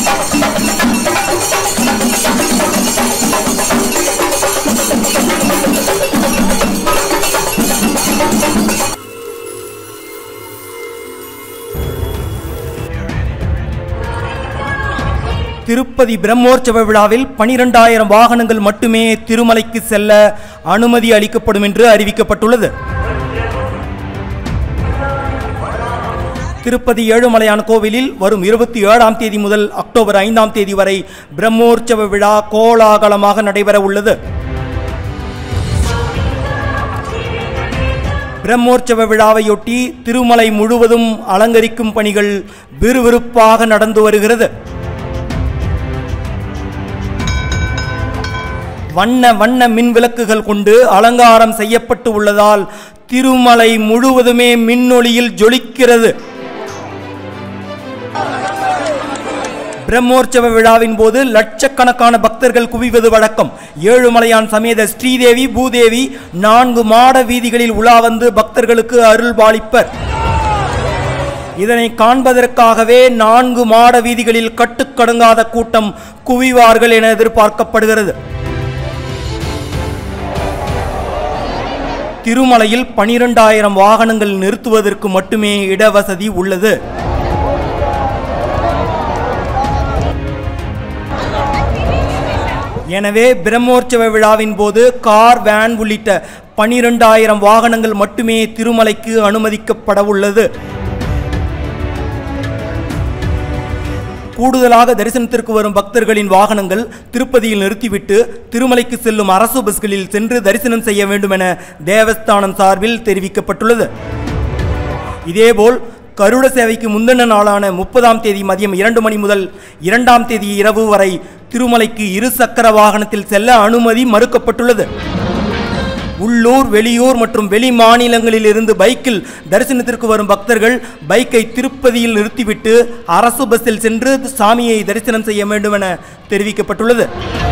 திருப்பதி பிரம்மோற்சவ விழாவில் பனிரெண்டாயிரம் வாகனங்கள் மட்டுமே திருமலைக்கு செல்ல அனுமதி அளிக்கப்படும் என்று அறிவிக்கப்பட்டுள்ளது திருப்பதி ஏழுமலையான் கோவிலில் வரும் இருபத்தி ஏழாம் தேதி முதல் அக்டோபர் ஐந்தாம் தேதி வரை பிரம்மோற்சவ விழா கோலாகலமாக நடைபெற உள்ளது பிரம்மோற்சவ விழாவையொட்டி திருமலை முழுவதும் அலங்கரிக்கும் பணிகள் விறுவிறுப்பாக நடந்து வருகிறது வண்ண வண்ண மின் விளக்குகள் கொண்டு அலங்காரம் செய்யப்பட்டு உள்ளதால் திருமலை முழுவதுமே மின்னொளியில் ஜொலிக்கிறது பிரம்மோற்சவ விழாவின் போது லட்சக்கணக்கான பக்தர்கள் குவிவது வழக்கம் ஏழுமலையான் சமேத ஸ்ரீதேவி பூதேவி நான்கு மாட வீதிகளில் உலா வந்து பக்தர்களுக்கு அருள் பாலிப்பர் இதனை காண்பதற்காகவே நான்கு மாட வீதிகளில் கட்டுக்கடங்காத கூட்டம் குவிவார்கள் என எதிர்பார்க்கப்படுகிறது திருமலையில் பனிரெண்டாயிரம் வாகனங்கள் நிறுத்துவதற்கு மட்டுமே இடவசதி உள்ளது எனவே பிரம்மோற்சவ விழாவின் போது கார் வேன் உள்ளிட்ட பனிரெண்டாயிரம் வாகனங்கள் மட்டுமே திருமலைக்கு அனுமதிக்கப்பட உள்ளது கூடுதலாக தரிசனத்திற்கு வரும் பக்தர்களின் வாகனங்கள் திருப்பதியில் நிறுத்திவிட்டு திருமலைக்கு செல்லும் அரசு பஸ்களில் சென்று தரிசனம் செய்ய வேண்டும் என தேவஸ்தானம் சார்பில் தெரிவிக்கப்பட்டுள்ளது இதேபோல் கருட சேவைக்கு முந்தின நாளான முப்பதாம் தேதி மதியம் இரண்டு மணி முதல் இரண்டாம் தேதி இரவு வரை திருமலைக்கு இரு சக்கர வாகனத்தில் செல்ல அனுமதி மறுக்கப்பட்டுள்ளது உள்ளூர் வெளியூர் மற்றும் வெளி மாநிலங்களில் இருந்து பைக்கில் தரிசனத்திற்கு வரும் பக்தர்கள் பைக்கை திருப்பதியில் நிறுத்திவிட்டு அரசு பஸ்ஸில் சென்று சாமியை தரிசனம் செய்ய வேண்டும் என தெரிவிக்கப்பட்டுள்ளது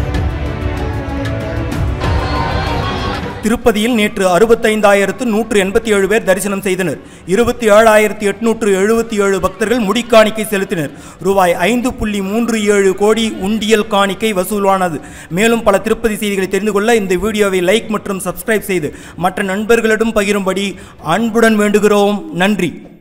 திருப்பதியில் நேற்று அறுபத்தைந்தாயிரத்து நூற்று எண்பத்தி ஏழு பேர் தரிசனம் செய்தனர் இருபத்தி ஏழாயிரத்தி எட்நூற்று எழுபத்தி ஏழு பக்தர்கள் முடிக்காணிக்கை செலுத்தினர் ரூபாய் ஐந்து புள்ளி மூன்று ஏழு கோடி உண்டியல் காணிக்கை வசூலானது மேலும் பல திருப்பதி செய்திகளை தெரிந்து கொள்ள இந்த வீடியோவை லைக் மற்றும் சப்ஸ்கிரைப் செய்து மற்ற நண்பர்களிடம் பகிரும்படி அன்புடன் வேண்டுகிறோம் நன்றி